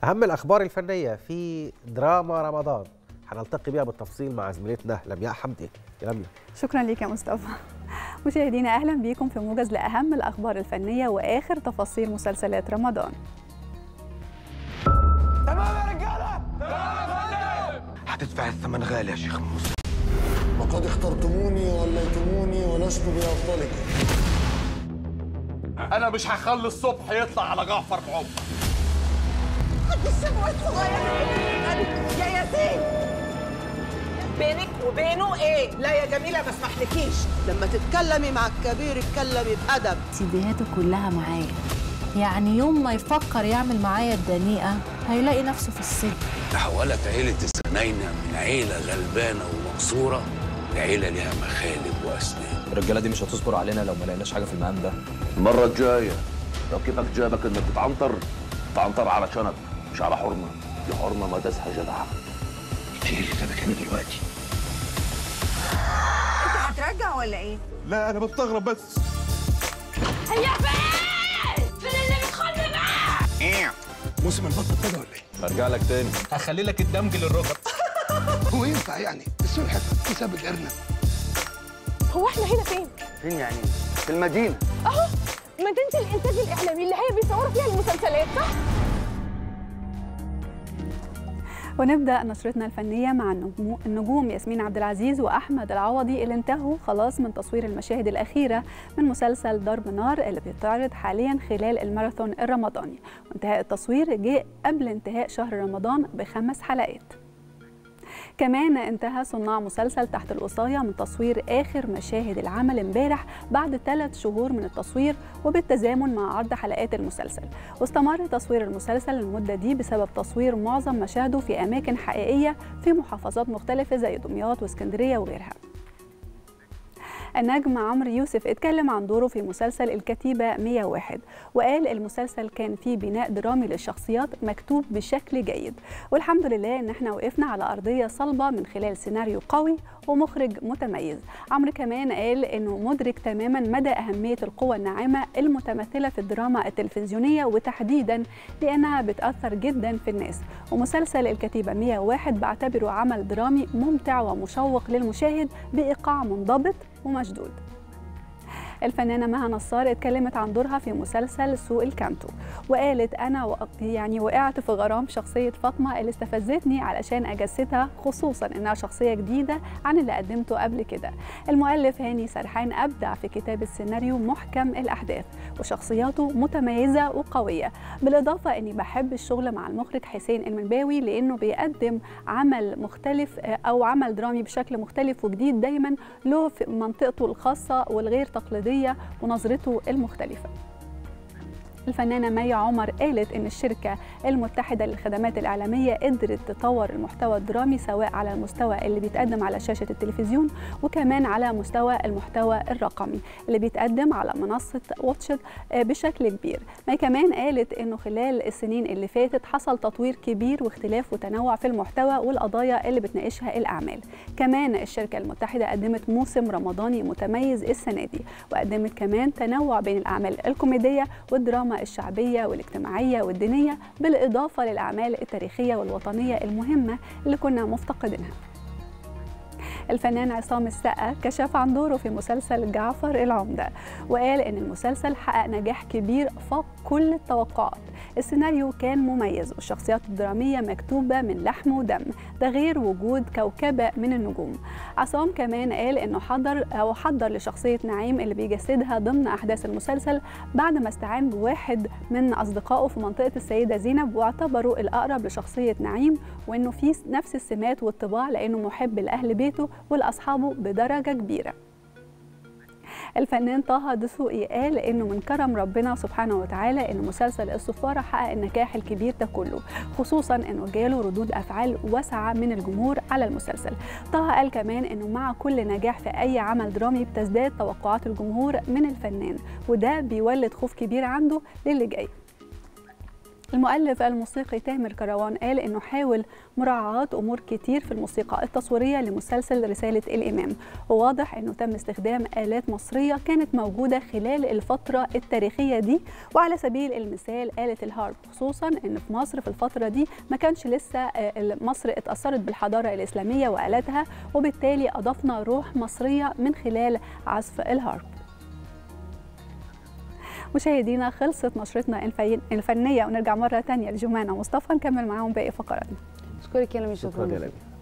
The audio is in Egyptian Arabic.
أهم الأخبار الفنية في دراما رمضان هنلتقي بها بالتفصيل مع زميلتنا لمياء حمدي يا لمياء شكرا لك يا مصطفى مشاهدينا اهلا بيكم في موجز لاهم الاخبار الفنيه واخر تفاصيل مسلسلات رمضان تمام يا رجاله تمام يا فندم هتدفع الثمن غالي يا شيخ موسى لقد اخترتموني وليتموني ولست بأفضلكم انا مش هخلي الصبح يطلع على جعفر بعمر الشبوة الصغيرة يا ياسين بينك وبينه ايه؟ لا يا جميلة ما اسمحلكيش لما تتكلمي مع الكبير اتكلمي بأدب سيديهاته كلها معايا يعني يوم ما يفكر يعمل معايا الدنيئة هيلاقي نفسه في السجن تحولت عيلة السنينة من عيلة غلبانة ومقصورة لعيلة ليها مخالب وأسنان الرجالة دي مش هتصبر علينا لو ما لقيناش حاجة في المقام ده المرة الجاية لو كيفك جابك انك تتعنطر تعنطر على شنب مش على حرمة دي حرمة ما تسحى جدعة تيجي اللي كده كان دلوقتي انت هترجع ولا ايه؟ لا انا بستغرب بس هيا فين؟ فين اللي بتخلي معاه؟ موسم البط ابتدى ولا ايه؟ هرجع لك تاني هخلي لك الدمج للركب هو ينفع يعني السلحة حساب الأرنب هو احنا هنا فين؟ فين يعني؟ في المدينة اهو مدينة الإنتاج الإعلامي اللي هي بيصوروا فيها المسلسلات صح؟ ونبدا نشرتنا الفنيه مع النجوم- النجوم ياسمين عبد العزيز واحمد العوضي اللي انتهوا خلاص من تصوير المشاهد الاخيره من مسلسل ضرب نار اللي بيتعرض حاليا خلال الماراثون الرمضاني وانتهاء التصوير جاء قبل انتهاء شهر رمضان بخمس حلقات كمان انتهى صناع مسلسل تحت الوصاية من تصوير آخر مشاهد العمل امبارح بعد ثلاث شهور من التصوير وبالتزامن مع عرض حلقات المسلسل واستمر تصوير المسلسل المدة دي بسبب تصوير معظم مشاهده في أماكن حقيقية في محافظات مختلفة زي دمياط واسكندرية وغيرها النجم عمرو يوسف اتكلم عن دوره في مسلسل الكتيبة 101 وقال المسلسل كان فيه بناء درامي للشخصيات مكتوب بشكل جيد والحمد لله ان احنا وقفنا على أرضية صلبة من خلال سيناريو قوي ومخرج متميز عمرو كمان قال انه مدرك تماما مدى أهمية القوة الناعمة المتمثلة في الدراما التلفزيونية وتحديدا لأنها بتأثر جدا في الناس ومسلسل الكتيبة 101 بعتبره عمل درامي ممتع ومشوق للمشاهد بإيقاع منضبط ومشدود الفنانة مها نصار اتكلمت عن دورها في مسلسل سوق الكانتو وقالت أنا و... يعني وقعت في غرام شخصية فاطمة اللي استفزتني علشان أجسدها خصوصا إنها شخصية جديدة عن اللي قدمته قبل كده المؤلف هاني سرحان أبدع في كتاب السيناريو محكم الأحداث وشخصياته متميزة وقوية بالإضافة إني بحب الشغل مع المخرج حسين المنباوي لأنه بيقدم عمل مختلف أو عمل درامي بشكل مختلف وجديد دايما له في منطقته الخاصة والغير تقليدية ونظرته المختلفة الفنانة مي عمر قالت إن الشركة المتحدة للخدمات الإعلامية قدرت تطور المحتوى الدرامي سواء على المستوى اللي بيتقدم على شاشة التلفزيون وكمان على مستوى المحتوى الرقمي اللي بيتقدم على منصة واتشت بشكل كبير مي كمان قالت إنه خلال السنين اللي فاتت حصل تطوير كبير واختلاف وتنوع في المحتوى والقضايا اللي بتناقشها الأعمال كمان الشركة المتحدة قدمت موسم رمضاني متميز السنة دي وقدمت كمان تنوع بين الأعمال الكوميدية والدراما الشعبية والاجتماعية والدينية بالإضافة للأعمال التاريخية والوطنية المهمة اللي كنا مفتقدينها الفنان عصام السقا كشف عن دوره في مسلسل جعفر العمدة وقال إن المسلسل حقق نجاح كبير فوق كل التوقعات السيناريو كان مميز والشخصيات الدرامية مكتوبة من لحم ودم ده غير وجود كوكبة من النجوم عصام كمان قال إنه حضر أو حضر لشخصية نعيم اللي بيجسدها ضمن أحداث المسلسل بعد ما استعان بواحد من أصدقائه في منطقة السيدة زينب واعتبره الأقرب لشخصية نعيم وإنه فيه نفس السمات والطباع لأنه محب لأهل بيته ولأصحابه بدرجة كبيرة الفنان طه دسوقي قال انه من كرم ربنا سبحانه وتعالى ان مسلسل الصفاره حقق النجاح الكبير ده كله خصوصا انه جاله ردود افعال واسعه من الجمهور على المسلسل طه قال كمان انه مع كل نجاح في اي عمل درامي بتزداد توقعات الجمهور من الفنان وده بيولد خوف كبير عنده للي جاي المؤلف الموسيقي تامر كروان قال انه حاول مراعاة امور كتير في الموسيقى التصويرية لمسلسل رسالة الامام وواضح انه تم استخدام آلات مصرية كانت موجودة خلال الفترة التاريخية دي وعلى سبيل المثال آلة الهارب خصوصا ان في مصر في الفترة دي ما كانش لسه آه، مصر اتأثرت بالحضارة الإسلامية وآلاتها وبالتالي أضفنا روح مصرية من خلال عزف الهارب مشاهدينا خلصت نشرتنا الفي- الفنية ونرجع مرة تانية لجمانة مصطفى نكمل معاهم باقي فقراتنا اشكرك يا لمي شكرا شكرا يا جزيلا. لمي